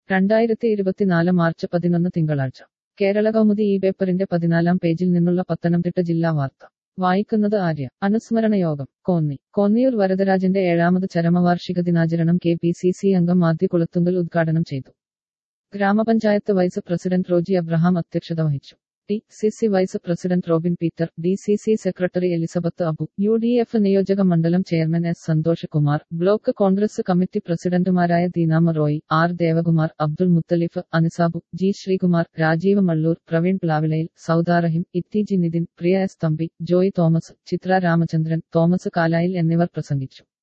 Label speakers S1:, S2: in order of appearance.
S1: രണ്ടായിരത്തി ഇരുപത്തിനാല് മാർച്ച് പതിനൊന്ന് തിങ്കളാഴ്ച കേരള കൗമുദി ഈ പേപ്പറിന്റെ പതിനാലാം പേജിൽ നിന്നുള്ള പത്തനംതിട്ട ജില്ലാ വാർത്ത വായിക്കുന്നത് ആര്യ അനുസ്മരണ യോഗം കോന്നി കോന്നിയൂർ വരദരാജന്റെ ഏഴാമത് ചരമവാർഷിക ദിനാചരണം കെ പി സി സി അംഗം ആദ്യ കുളത്തുങ്കൽ ഉദ്ഘാടനം ചെയ്തു ഗ്രാമപഞ്ചായത്ത് വൈസ് പ്രസിഡന്റ് റോജി അബ്രഹാം അധ്യക്ഷത വഹിച്ചു T C C vice president Robin Peter D C C secretary Elizabeth Abu U D F നിയോജക മണ്ഡലം chairman S Santhosh Kumar block Congress committee പ്രസിഡന്റുമാരായ Deenama Roy R Devakumar Abdul Muthalif Anisabu G Sreekumar Rajeev Mallur Praveen Plavilayil Soudarahim Ithiji Nithin Priya S Thampi Joy Thomas Chithra Ramachandran Thomas Kalayil എന്നിവർ പ്രസംഗിച്ചു